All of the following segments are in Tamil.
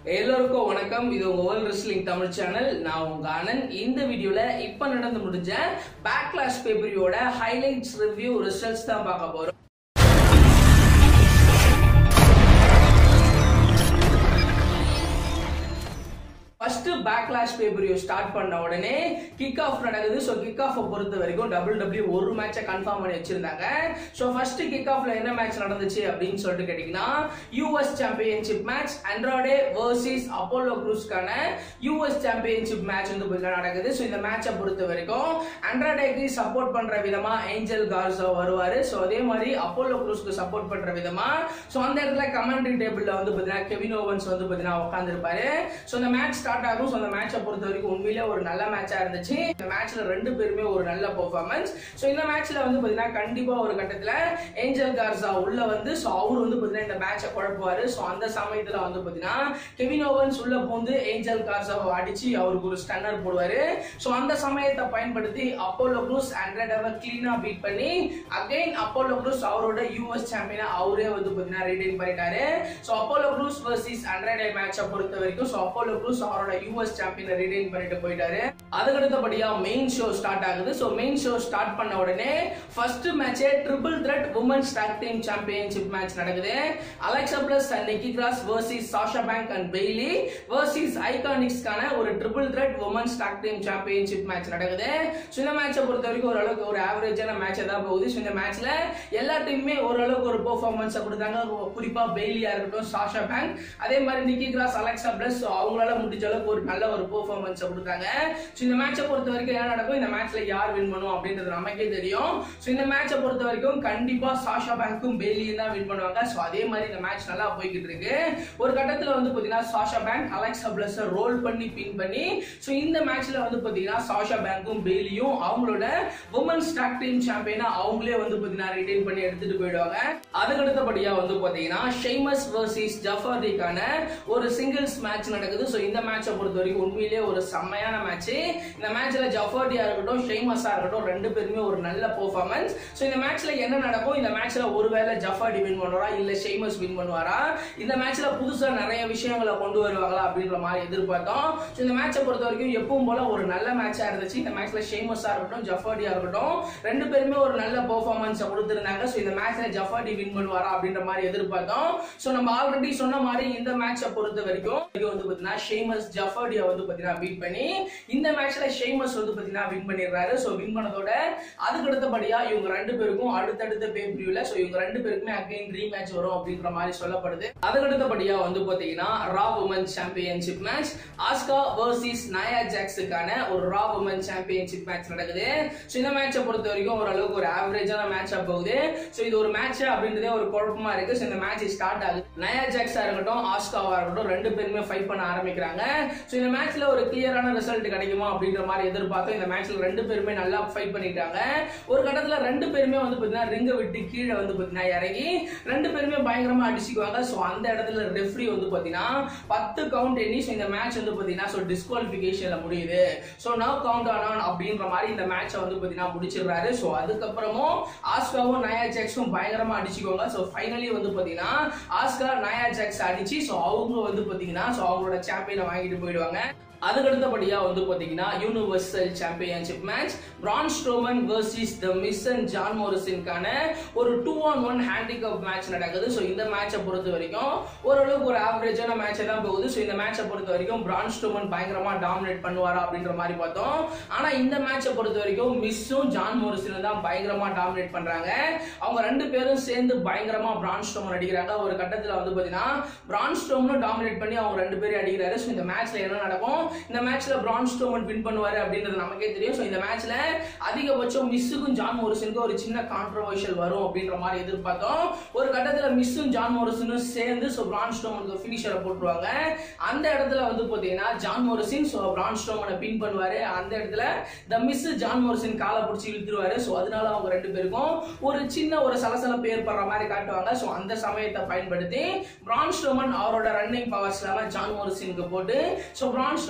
எல்லோருக்கும் வணக்கம் இது உங்க வேர்ல்ட் ரெஸ்லிங் தமிழ் சேனல் நான் உங்க ஆனந்த் இந்த வீடியோல இப்ப நடந்து முடிஞ்ச பேக்லாஷ் பேப்பரியோட ஹைலைட்ஸ் ரிவ்யூ ரிசல்ட்ஸ் தான் பார்க்க போறோம் ஃபர்ஸ்ட் பேக்லாஷ் பேப்பரியோ ஸ்டார்ட் பண்ண உடனே கிக் ஆஃப் நடக்குது ஸோ கிக் ஆஃப் பொறுத்த வரைக்கும் டபுள் டபிள்யூ ஒரு மேட்சை கன்ஃபார்ம் பண்ணி வச்சிருந்தாங்க ஸோ ஃபர்ஸ்ட் கிக் ஆஃப்ல என்ன மேட்ச் நடந்துச்சு அப்படின்னு சொல்லிட்டு கேட்டீங்கன்னா US championship match Andrade versus Apollo குரூஸ்க்கான யூஎஸ் சாம்பியன்ஷிப் மேட்ச் வந்து பார்த்தீங்கன்னா நடக்குது ஸோ இந்த மேட்சை பொறுத்த வரைக்கும் அண்ட்ராடேக்கு சப்போர்ட் பண்ற விதமா ஏஞ்சல் கார்ஸோ வருவாரு ஸோ அதே மாதிரி அப்போலோ குரூஸ்க்கு சப்போர்ட் பண்ற விதமா ஸோ அந்த இடத்துல கமெண்ட்ரி டேபிள்ல வந்து பார்த்தீங்கன்னா கெவின் ஓவன்ஸ் வந்து பார்த்தீங்கன்னா உட்காந்துருப்பாரு ஸோ இந்த மேட்ச் ஸ்டார்ட் ஆகும் ஸோ அந்த மேட்சை பொறுத்த வரைக்கும் உண்மையிலே ஒரு நல்ல மேட்சா இருந்துச்சு இந்த மேட்ச்ல ரெண்டு பேருமே ஒரு நல்ல பெர்ஃபார்மன்ஸ் ஸோ இந்த மேட்ச்ல வந்து பார்த்தீங்கன்னா கண்டிப்பா ஒரு கட்டத்துல ஏஞ்சல் கார்ஸா உள்ள வந்து ஸோ அவர் வந்து பார்த்தீங்கன்னா இந்த மேட்சை குழப்புவாரு ஸோ அந்த சமயத்துல வந்து பார்த்தீங்கன்னா கெவின் ஓவன்ஸ் உள்ள பூந்து ஏஞ்சல் கார்ஸாவை அடிச்சு அவருக்கு ஒரு ஸ்டன்னர் போடுவாரு ஸோ அந்த சமயத்தை பயன்படுத்தி அப்போலோ க்ரூஸ் ஹண்ட்ரட் கிளீனா பீட் பண்ணி அகைன் அப்போலோ க்ரூஸ் அவரோட யூஎஸ் சாம்பியனா அவரே வந்து பார்த்தீங்கன்னா ரிட்டைன் பண்ணிட்டாரு so Apollo Crews versus Andrade மேட்சை பொறுத்த வரைக்கும் ஸோ அப்போலோ க்ரூஸ் அவரோட யூஎஸ் சாம்பியனை ரிட்டைன் பண்ணிட்டு போயிட்டாரு அதுக்கு அடுத்தபடியா மெயின் ஷோ ஸ்டார்ட் ஆகுது ஸோ மெயின் ஷோ ஸ்டார்ட் பண்ண உடனே ஃபர்ஸ்ட் மேட்சே triple threat women's tag team championship match நடக்குது Alexa Bliss and Nikki Cross versus Sasha Banks and Bailey versus ஐகானிக்ஸ்க்கான ஒரு triple threat women's tag team championship match நடக்குது ஸோ இந்த மேட்சை பொறுத்த வரைக்கும் ஓரளவுக்கு ஒரு ஆவரேஜான மேட்ச் தான் போகுது ஸோ இந்த மேட்ச்ல எல்லா டீமுமே ஓரளவுக்கு ஒரு பெர்ஃபார்மன்ஸை கொடுத்தாங்க குறிப்பா பெய்லியா இருக்கட்டும் சாஷா பேங்க் அதே மாதிரி நிக்கி கிராஸ் அலெக்சா பிளஸ் அவங்களால முடிஞ்ச அளவுக்கு ஒரு நல்ல ஒரு பெர்ஃபார்மன்ஸை கொடுத்தாங்க ஸோ இந்த மேட்சை பொறுத்த வரைக்கும் என்ன நடக்கும் இந்த மேட்ச்ல யார் வின் பண்ணும் அப்படின்றது நமக்கே தெரியும் ஸோ இந்த மேட்சை பொறுத்த வரைக்கும் கண்டிப்பா சாஷா பேங்க்கும் பெய்லியும் தான் வின் பண்ணுவாங்க ஸோ அதே மாதிரி இந்த மேட்ச் நல்லா போய்கிட்டு இருக்கு ஒரு கட்டத்துல வந்து பாத்தீங்கன்னா Sasha Banks Alexa Bliss roll பண்ணி பின் பண்ணி ஸோ இந்த மேட்ச்ல வந்து பாத்தீங்கன்னா சாஷா பேங்க்கும் பெய்லியும் அவங்களோட உமன்ஸ் டாக் டீம் சாம்பியனா அவங்களே வந்து பாத்தீங்கன்னா ரிட்டைன் பண்ணி எடுத்துட்டு போயிடுவாங்க அதுக்கு அடுத்தபடியா வந்து பாத்தீங்கன்னா ஷெய்மஸ் வர்சஸ் ஜஃபாரிக்கான ஒரு சிங்கிள்ஸ் மேட்ச் நடக்குது ஸோ இந்த மேட்சை பொறுத்த வரைக்கும் உண்மையிலேயே ஒரு செம்மையான மேட்ச் இந்த மேட்ச்ல ஜஃபார்டியா இருக்கட்டும் ஷெய்மஸா இருக்கட்டும் ரெண்டு பேருமே ஒரு நல்ல பெர்ஃபார்மன்ஸ் ஸோ இந்த மேட்ச்ல என்ன நடக்கும் இந்த மேட்ச்ல ஒருவேளை ஜஃபார்டி வின் பண்ணுவாரா இல்ல ஷெய்மஸ் வின் பண்ணுவாரா இந்த மேட்ச்ல புதுசா நிறைய விஷயங்களை கொண்டு வருவாங்களா அப்படின்ற மாதிரி எதிர்பார்த்தோம் ஸோ இந்த மேட்சை பொறுத்த வரைக்கும் எப்பவும் போல ஒரு நல்ல மேட்சா இருந்துச்சு இந்த மேட்ச்ல ஷெய்மஸா இருக்கட்டும் ஜஃபார்டியா இருக்கட்டும் ரெண்டு பேருமே ஒரு நல்ல பெர்ஃபார்மன்ஸ் கொடுத்திருந்தாங்க ஸோ இந்த மேட்ச்ல ஜஃபார்டி வின் பண்ணுவாரா அப்படின்ற மாதிரி எதிர்பார்த்தோம் ஸோ நம்ம ஆல்ரெடி சொன்ன மாதிரி இந்த மேட்சை பொறுத்த வரைக்கும் இது வந்து பாத்தீங்கன்னா ஷேமஸ் ஜஃபர்டியா வந்து பாத்தீங்கன்னா பீட் பண்ணி இந்த மேட்ச்ல ஷேமஸ் வந்து பாத்தீங்கன்னா வின் பண்ணிடுறாரு ஸோ வின் பண்ணதோட அதுக்கு அடுத்தபடியா இவங்க ரெண்டு பேருக்கும் அடுத்தடுத்த பே பிரிவுல ஸோ இவங்க ரெண்டு பேருக்குமே அகைன் ரீ மேட்ச் வரும் அப்படின்ற மாதிரி சொல்லப்படுது அதுக்கு அடுத்தபடியா வந்து பாத்தீங்கன்னா Raw women championship match Asuka versus Nia ஜாக்ஸுக்கான ஒரு ரா உமன் சாம்பியன்ஷிப் மேட்ச் நடக்குது ஸோ இந்த மேட்சை பொறுத்த வரைக்கும் ஓரளவுக்கு ஒரு ஆவரேஜான மேட்சா போகுது ஸோ இது ஒரு மேட்ச் அப்படின்றதே ஒரு குழப்பமா இருக்கு ஸோ இந்த மேட்ச் ஸ்டார்ட் ஆகுது நயா ஜாக்ஸா இருக்கட்டும் ஆஸ்காவா இருக்கட்டும் ரெண்டு பேருமே ஃபைட் பண்ண ஆரம்பிக்கிறாங்க ஸோ இந்த மேட்ச்ல ஒரு கிளியரான ரிசல்ட் கிடைக்குமா அப்படின்ற மாதிரி எதிர்பார்த்தோம் இந்த மேட்ச்ல ரெண்டு பேருமே நல்லா ஃபைட் பண்ணிட்டாங்க ஒரு கட்டத்துல ரெண்டு பேருமே வந்து பாத்தீங்கன்னா ரிங்க விட்டு கீழே வந்து பாத்தீங்கன்னா இறங்கி ரெண்டு பேருமே பயங்கரமா அடிச்சுக்குவாங்க ஸோ அந்த இடத்துல ரெஃப்ரி வந்து பாத்தீங்கன்னா பத்து கவுண்ட் எண்ணி ஸோ இந்த மேட்ச் வந்து பாத்தீங்கன்னா ஸோ டிஸ்குவாலிஃபிகேஷன்ல முடியுது ஸோ நவ் கவுண்ட் ஆன் அப்படின்ற மாதிரி இந்த மேட்சை வந்து பாத்தீங்கன்னா முடிச்சிடுறாரு ஸோ அதுக்கப்புறமும் ஆஸ்காவும் நயா ஜாக்ஸும் பயங்கரமா அடிச்சுக்குவாங்க ஸோ ஃபைனலி வந்து பாத்தீங்கன்னா ஆஸ்கா நயா ஜாக்ஸ் அடிச்சு ஸோ அவங்க வந்து பாத்தீங்கன்னா ஸோ அவங்களோட சாம்பியனை வாங்கிட்டு போயிடுவாங்க அதுக்கு அடுத்தபடியா வந்து பாத்தீங்கன்னா universal championship match Braun Strowman versus the Miz and John மோரிசனுக்கான ஒரு two on one handicap match நடக்குது ஸோ இந்த மேட்சை பொறுத்த வரைக்கும் ஓரளவுக்கு ஒரு ஆவரேஜான மேட்ச் தான் போகுது ஸோ இந்த மேட்சை பொறுத்த வரைக்கும் பிரான் ஸ்ட்ரோமன் பயங்கரமா டாமினேட் பண்ணுவாரா அப்படின்ற மாதிரி பார்த்தோம் ஆனா இந்த மேட்சை பொறுத்த வரைக்கும் மிஸ்ஸும் ஜான் மோரிசனும் தான் பயங்கரமா டாமினேட் பண்றாங்க அவங்க ரெண்டு பேரும் சேர்ந்து பயங்கரமா பிரான் ஸ்ட்ரோமன் அடிக்கிறாங்க ஒரு கட்டத்துல வந்து பாத்தீங்கன்னா பிரான் ஸ்ட்ரோமனும் டாமினேட் பண்ணி அவங்க ரெண்டு பேரும் அடிக்கிறாரு ஸோ இந்த மேட்ச்ல என்ன நடக்கும் இந்த மேட்ச்ல பிரான் ஸ்டோமன் வின் பண்ணுவாரு அப்படின்றது நமக்கே தெரியும் ஸோ இந்த மேட்ச்ல அதிகபட்சம் மிஸ்ஸுக்கும் ஜான் மோரிசனுக்கும் ஒரு சின்ன கான்ட்ரவர்ஷியல் வரும் அப்படின்ற மாதிரி எதிர்பார்த்தோம் ஒரு கட்டத்துல மிஸ்ஸும் ஜான் மோரிசனும் சேர்ந்து ஸோ பிரான் ஸ்டோமனுக்கு ஃபினிஷரை போட்டுருவாங்க அந்த இடத்துல வந்து பாத்தீங்கன்னா ஜான் மோரிசன் ஸோ பிரான் ஸ்டோமனை பின் பண்ணுவாரு அந்த இடத்துல த மிஸ் ஜான் மோரிசன் காலை பிடிச்சி இழுத்துருவாரு ஸோ அதனால அவங்க ரெண்டு பேருக்கும் ஒரு சின்ன ஒரு சலசலப்பு ஏற்படுற மாதிரி காட்டுவாங்க ஸோ அந்த சமயத்தை பயன்படுத்தி பிரான் ஸ்டோமன் அவரோட ரன்னிங் பவர்ஸ் இல்லாம ஜான் மோரிசனுக்கு போட்டு ஸோ பிரான் ஸ்டோமன்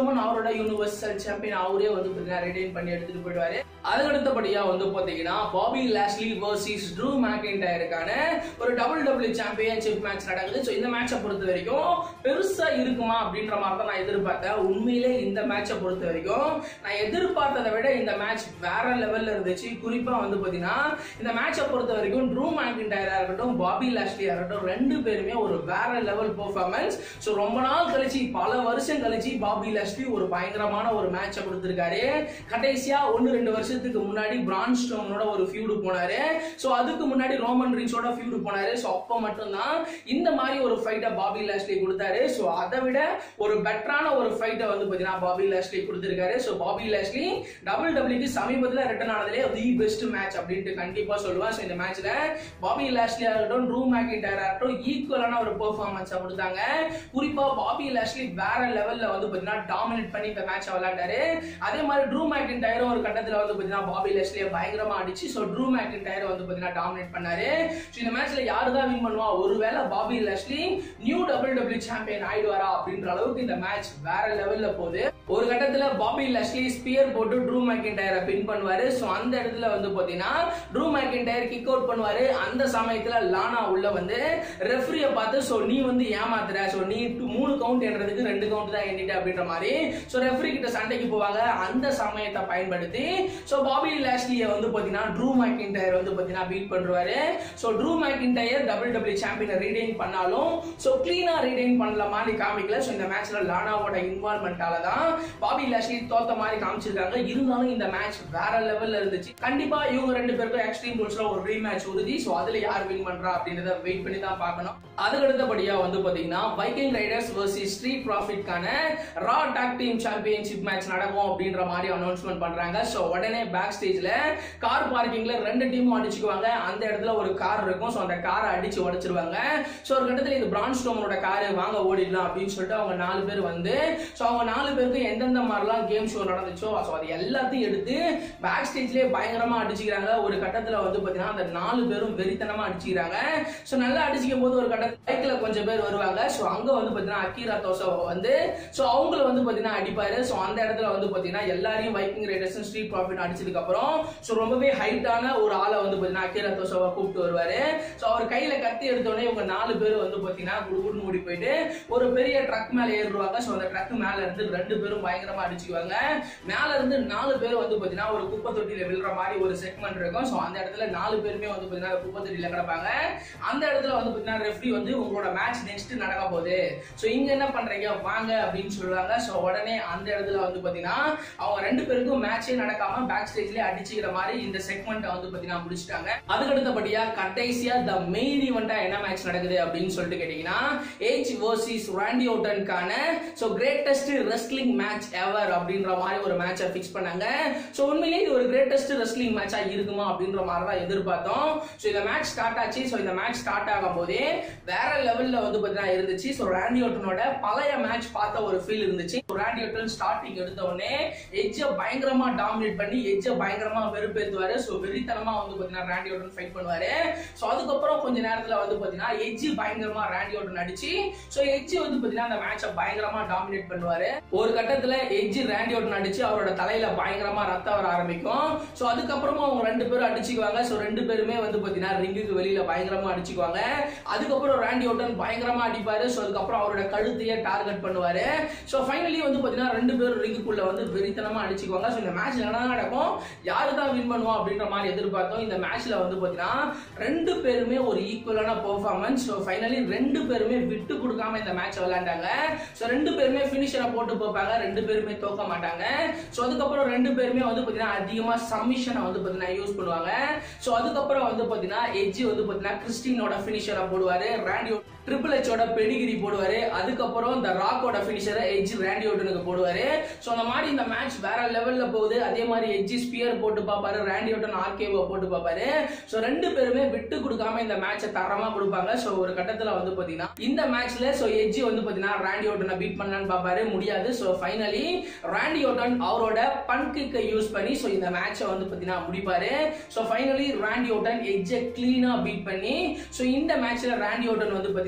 ஸ்டோமன் அவரோட யூனிவர்சல் சாம்பியன் அவரே வந்து பார்த்தீங்கன்னா ரிட்டைன் பண்ணி எடுத்துட்டு போயிடுவாரு அதுக்கு அடுத்தபடியா வந்து பாத்தீங்கன்னா பாபி லாஸ்லி வர்சஸ் ட்ரூ மேக்கின்டயருக்கான ஒரு டபுள் டபுள் சாம்பியன்ஷிப் மேட்ச் நடக்குது ஸோ இந்த மேட்சை பொறுத்த வரைக்கும் பெருசா இருக்குமா அப்படின்ற மாதிரி தான் நான் எதிர்பார்த்தேன் உண்மையிலே இந்த மேட்சை பொறுத்த வரைக்கும் நான் எதிர்பார்த்ததை விட இந்த மேட்ச் வேற லெவல்ல இருந்துச்சு குறிப்பா வந்து பாத்தீங்கன்னா இந்த மேட்சை பொறுத்த வரைக்கும் ட்ரூ மேக்கின்டயரா இருக்கட்டும் பாபி லாஸ்லியா இருக்கட்டும் ரெண்டு பேருமே ஒரு வேற லெவல் பெர்ஃபார்மன்ஸ் ஸோ ரொம்ப நாள் கழிச்சு பல வருஷம் கழிச்சு பாபி லாஸ்லி ஒரு பயங்கரமான ஒரு மேட்சை கொடுத்திருக்காரு கடைசியா ஒன்னு ரெண்டு வருஷத்துக்கு முன்னாடி பிரான் ஸ்டோனோட ஒரு ஃபியூடு போனாரு ஸோ அதுக்கு முன்னாடி ரோமன் ரீன்ஸோட ஃபியூடு போனாரு ஸோ அப்போ மட்டும்தான் இந்த மாதிரி ஒரு ஃபைட்டை பாபி லாஸ்லி கொடுத்தாரு ஸோ அதை விட ஒரு பெட்டரான ஒரு ஃபைட்டை வந்து பார்த்தீங்கன்னா பாபி லாஸ்லி கொடுத்திருக்காரு ஸோ பாபி லாஸ்லி டபுள் டபிள்யூக்கு சமீபத்தில் ரிட்டர்ன் ஆனதுலேயே தி பெஸ்ட் மேட்ச் அப்படின்ட்டு கண்டிப்பா சொல்லுவேன் ஸோ இந்த மேட்ச்ல பாபி லாஸ்லி ஆகட்டும் ட்ரூ மேக்கின்டயர் ஆகட்டும் ஈக்குவலான ஒரு பெர்ஃபார்மன்ஸை கொடுத்தாங்க குறிப்பா பாபி லாஸ்லி வேற லெவல்ல வந்து பார்த்தீங்கன்னா டாமினேட் பண்ணி இந்த மேட்சை விளையாண்டாரு அதே மாதிரி ட்ரூ மேக்கின்டயரும் ஒரு கட்டத்தில் வந்து பார்த்தீங்கன்னா பாபி லெஸ்லியை பயங்கரமா அடிச்சு ஸோ ட்ரூ மேக்கின்டயர் வந்து பார்த்தீங்கன்னா டாமினேட் பண்ணாரு ஸோ இந்த மேட்ச்ல யாரு தான் வின் பண்ணுவா ஒருவேளை Bobby Lashley new double W champion ஆயிடுவாரா அப்படின்ற அளவுக்கு இந்த மேட்ச் வேற லெவல்ல போகுது ஒரு கட்டத்துல பாபி லெஸ்லி ஸ்பியர் போட்டு ட்ரூ மேக்கின்டயரை பின் பண்ணுவாரு ஸோ அந்த இடத்துல வந்து பார்த்தீங்கன்னா ட்ரூ மேக்கின்டயர் கிக் அவுட் பண்ணுவாரு அந்த சமயத்துல லானா உள்ள வந்து ரெஃப்ரியை பார்த்து ஸோ நீ வந்து ஏமாத்துற ஸோ நீ two- மூணு கவுண்ட் என்றதுக்கு ரெண்டு கவுண்ட் தான் எண்ணிட்ட அப்படின்ற மாதிரி ஸோ ரெஃப்ரி கிட்ட சண்டைக்கு போவாங்க அந்த சமயத்தை பயன்படுத்தி ஸோ பாபி லாஸ்லியை வந்து பார்த்தீங்கன்னா ட்ரூ மேக்கின்டயர் வந்து பார்த்தீங்கன்னா பீட் பண்ணுவாரு so Drew McIntyre double W சாம்பியனை ரீடைன் பண்ணாலும் ஸோ கிளீனா ரீடைன் பண்ணல மாதிரி காமிக்கல ஸோ இந்த மேட்ச்ல லானாவோட இன்வால்மெண்டால தான் பாபி லாஸ்லி தோத்த மாதிரி காமிச்சிருக்காங்க இருந்தாலும் இந்த மேட்ச் வேற லெவல்ல இருந்துச்சு கண்டிப்பா இவங்க ரெண்டு பேருக்கும் எக்ஸ்ட்ரீம் ரூல்ஸ்ல ஒரு ரீ மேட்ச் உறுதி ஸோ அதுல யார் வின் பண்றா அப்படின்றத வெயிட் பண்ணி தான் பார்க்கணும் அதுக்கு அடுத்தபடியா வந்து பாத்தீங்கன்னா வைக்கிங் ரைடர்ஸ் வர்சஸ் ஸ்ட்ரீட் ப்ராஃபிட்கான Raw tag team championship match நடக்கும் அப்படின்ற மாதிரி அனௌன்ஸ்மெண்ட் பண்றாங்க ஸோ உடனே பேக் ஸ்டேஜ்ல கார் பார்க்கிங்ல ரெண்டு டீமும் அடிச்சுக்குவாங்க அந்த இடத்துல ஒரு கார் இருக்கும் ஸோ அந்த காரை அடிச்சு உடைச்சிருவாங்க ஸோ ஒரு கட்டத்தில் இது பிரான் ஸ்டோமனோட காரு வாங்க ஓடிடலாம் அப்படின்னு சொல்லிட்டு அவங்க நாலு பேர் வந்து ஸோ அவங்க நாலு பேருக்கு எந்தெந்த மாதிரிலாம் கேம் ஷோ நடந்துச்சோ ஸோ அது எல்லாத்தையும் எடுத்து பேக் ஸ்டேஜ்லேயே பயங்கரமா அடிச்சுக்கிறாங்க ஒரு கட்டத்தில் வந்து பார்த்தீங்கன்னா அந்த நாலு பேரும் வெறித்தனமா அடிச்சுக்கிறாங்க ஸோ நல்லா அடிச்சுக்கும் போது ஒரு கட்டத்தில் பைக்ல கொஞ்சம் பேர் வருவாங்க ஸோ அங்க வந்து பார்த்தீங்கன்னா அக்கீரா தோசோவை வந்து ஸோ அவங்கள வந்து பார்த்தீங்கன்னா அடிப்பாரு ஸோ அந்த இடத்துல வந்து பார்த்தீங்கன்னா எல்லாரையும் வைக்கிங் ரைடர்ஸ் ஸ்ட்ரீட் ப்ராஃபிட் அடிச்சதுக்கு அப்புறம் ஸோ ரொம்பவே ஹைட்டான ஒரு ஆளை வந்து பார்த்தீங்கன்னா அக்கீரா தோசோவை கூப்பிட்டு வருவாரு ஸோ அவர் கையில கத்தி எடுத்தோடனே இவங்க நாலு பேர் வந்து பார்த்தீங்கன்னா குடுகுடுன்னு ஓடி போயிட்டு ஒரு பெரிய ட்ரக் மேல ஏறுவாங்க ஸோ அந்த ட்ரக் மேல இருந்து ரெண்டு பேரும் பயங்கரமா அடிச்சுக்குவாங்க மேல இருந்து நாலு பேர் வந்து பார்த்தீங்கன்னா ஒரு குப்பை தொட்டியில விழுற மாதிரி ஒரு செக்மெண்ட் இருக்கும் ஸோ அந்த இடத்துல நாலு பேருமே வந்து பார்த்தீங்கன்னா குப்பை தொட்டியில கிடப்பாங்க அந்த இடத்துல வந்து பார்த்தீங்கன்னா ரெஃப்ரி வந்து உங்களோட மேட்ச் நெக்ஸ்ட் நடக்க போகுது ஸோ இங்க என்ன பண்றீங்க வாங்க அப்படின்னு சொல்லுவாங்க ஸோ உடனே அந்த இடத்துல வந்து பார்த்தீங்கன்னா அவங்க ரெண்டு பேருக்கும் மேட்சே நடக்காம பேக் ஸ்டேஜ்ல அடிச்சுக்கிற மாதிரி இந்த செக்மெண்ட் வந்து பார்த்தீங்கன்னா முடிச்சிட்டாங்க அதுக்கு அடுத்தபடியா கடைசியா த மெயின் ஈவெண்டா என்ன மேட்ச் நடக்குது அப்படின்னு சொல்லிட்டு கேட்டீங்கன்னா ஏஜ் வர்சஸ் ராண்டி ஓட்டனுக்கான so greatest wrestling match ever அப்படின்ற மாதிரி ஒரு மேட்சை ஃபிக்ஸ் பண்ணாங்க ஸோ உண்மையிலேயே இது ஒரு கிரேட்டஸ்ட் ரெஸ்லிங் மேட்சா இருக்குமா அப்படின்ற மாதிரி தான் எதிர்பார்த்தோம் ஸோ இந்த மேட்ச் ஸ்டார்ட் ஆச்சு ஸோ இந்த மேட்ச் ஸ்டார்ட் ஆகும் போதே வேற லெவல்ல வந்து பார்த்தீங்கன்னா இருந்துச்சு ஸோ ராண்டி ஓட்டனோட பழைய மேட்ச் பார்த்த ஒரு ஃபீல் இருந்துச்சு ராண்டி ஓட்டன் ஸ்டார்டிங் எடுத்த உடனே எஜ்ஜை பயங்கரமா டாமினேட் பண்ணி எஜ்ஜை பயங்கரமா வெறுப்பேத்துவாரு ஸோ வெறித்தனமா வந்து பார்த்தீங்கன்னா ராண்டி ஓட்டன் ஃபைட் பண்ணுவாரு ஸோ அதுக்கப்புறம் கொஞ்ச நேரத்துல வந்து பார்த்தீங்கன்னா எஜ்ஜி பயங்கரமா ராண்டி ஓட்டன் அடிச்சு ஸோ எஜ்ஜி வந்து பார்த்தீங்கன்னா அந்த மேட்சை பயங்கரமா டாமினேட் பண்ணுவாரு ஒரு கட்டத்துல எஜ்ஜி ராண்டி ஓட்டன் அடிச்சு அவரோட தலையில பயங்கரமா ரத்தம் வர ஆரம்பிக்கும் ஸோ அதுக்கப்புறமா அவங்க ரெண்டு பேரும் அடிச்சுக்குவாங்க ஸோ ரெண்டு பேருமே வந்து பார்த்தீங்கன்னா ரிங்குக்கு வெளியில பயங்கரமா அடிச்சுக்குவாங்க அதுக்கப்புறம் ராண்டி ஓட்டன் பயங்கரமா அடிப்பாரு ஸோ அதுக்கப்புறம் அவரோட கழுத்தையே டார்கெட் பண்ணுவாரு ஸோ ஃபைனலி வந்து பார்த்தீங்கன்னா ரெண்டு பேரும் ரிங்குக்குள்ள வந்து வெறித்தனமா அடிச்சுக்குவாங்க ஸோ இந்த மேட்ச் என்ன நடக்கும் யாரு தான் வின் பண்ணுவோம் அப்படின்ற மாதிரி எதிர்பார்த்தோம் இந்த மேட்ச்ல வந்து பார்த்தீங்கன்னா ரெண்டு பேருமே ஒரு ஈக்குவலான பெர்ஃபார்மன்ஸ் ஸோ ஃபைனலி ரெண்டு பேருமே விட்டு கொடுக்காம இந்த மேட்ச் விளையாண்டாங்க ஸோ ரெண்டு பேருமே ஃபினிஷரை போட்டு போப்பாங்க ரெண்டு பேருமே தோக்க மாட்டாங்க ஸோ அதுக்கப்புறம் ரெண்டு பேருமே வந்து பார்த்தீங்கன்னா அதிகமாக சம்மிஷனை வந்து பார்த்தீங்கன்னா யூஸ் பண்ணுவாங்க ஸோ அதுக்கப்புறம் வந்து பார்த்தீங்கன்னா எஜ்ஜி வந்து பார்த்தீங்கன்னா கிறிஸ்டினோட ஃபினிஷரை போடுவாரு ராண்டி ட்ரிபிள் ஹெச்சோட பெடிகிரி போடுவாரு அதுக்கப்புறம் இந்த ராக்கோட ஃபினிஷரை எஜ் ரேண்டி ஓட்டனுக்கு போடுவாரு ஸோ அந்த மாதிரி இந்த மேட்ச் வேற லெவல்ல போகுது அதே மாதிரி எஜ்ஜி ஸ்பியர் போட்டு பார்ப்பாரு ரேண்டி ஓட்டன் ஆர்கேவோ போட்டு பார்ப்பாரு ஸோ ரெண்டு பேருமே விட்டு கொடுக்காம இந்த மேட்சை தரமா கொடுப்பாங்க ஸோ ஒரு கட்டத்தில் வந்து பார்த்தீங்கன்னா இந்த மேட்ச்ல ஸோ எஜ்ஜி வந்து பார்த்தீங்கன்னா ரேண்டி ஓட்டனை பீட் பண்ணலான்னு பார்ப்பாரு முடியாது ஸோ ஃபைனலி ரேண்டி ஓட்டன் அவரோட பன் கிக்கை யூஸ் பண்ணி ஸோ இந்த மேட்சை வந்து பார்த்தீங்கன்னா முடிப்பாரு ஸோ ஃபைனலி ரேண்டி ஓட்டன் எஜ்ஜை கிளீனா பீட் பண்ணி ஸோ இந்த மேட்ச்ல ரேண்டி ஓட்டன் வந்து பார்த்தீங்கன்னா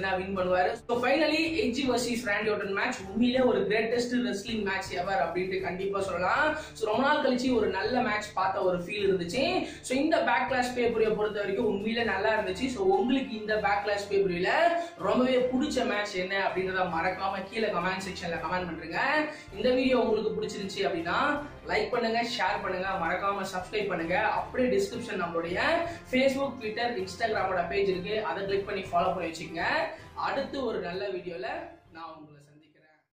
பாத்தீங்கன்னா வின் பண்ணுவாரு so finally Edge versus Randy Orton match உண்மையிலே ஒரு கிரேட்டஸ்ட் ரெஸ்லிங் மேட்ச் எவர் அப்படின்ட்டு கண்டிப்பா சொல்லலாம் ஸோ ரொம்ப நாள் கழிச்சு ஒரு நல்ல மேட்ச் பார்த்த ஒரு ஃபீல் இருந்துச்சு ஸோ இந்த பேக் கிளாஸ் பேப்பரியை பொறுத்த வரைக்கும் உண்மையிலே நல்லா இருந்துச்சு ஸோ உங்களுக்கு இந்த பேக் கிளாஸ் பேப்பரியில ரொம்பவே பிடிச்ச மேட்ச் என்ன அப்படின்றத மறக்காம கீழே கமெண்ட் செக்ஷன்ல கமெண்ட் பண்றீங்க இந்த வீடியோ உங்களுக்கு பிடிச்சிருந்துச்சு அப்படின்னா லைக் பண்ணுங்க ஷேர் பண்ணுங்க மறக்காம சப்ஸ்கிரைப் பண்ணுங்க அப்படியே டிஸ்கிரிப்ஷன் நம்மளுடைய ஃபேஸ்புக் ட்விட்டர் இன்ஸ்டாகிராமோட பேஜ் இருக்கு அதை கிளிக் பண்ணி ஃபாலோ பண்ணி வச்சுக்கோங்க அடுத்து ஒரு நல்ல வீடியோல நான் உங்களை சந்திக்கிறேன்.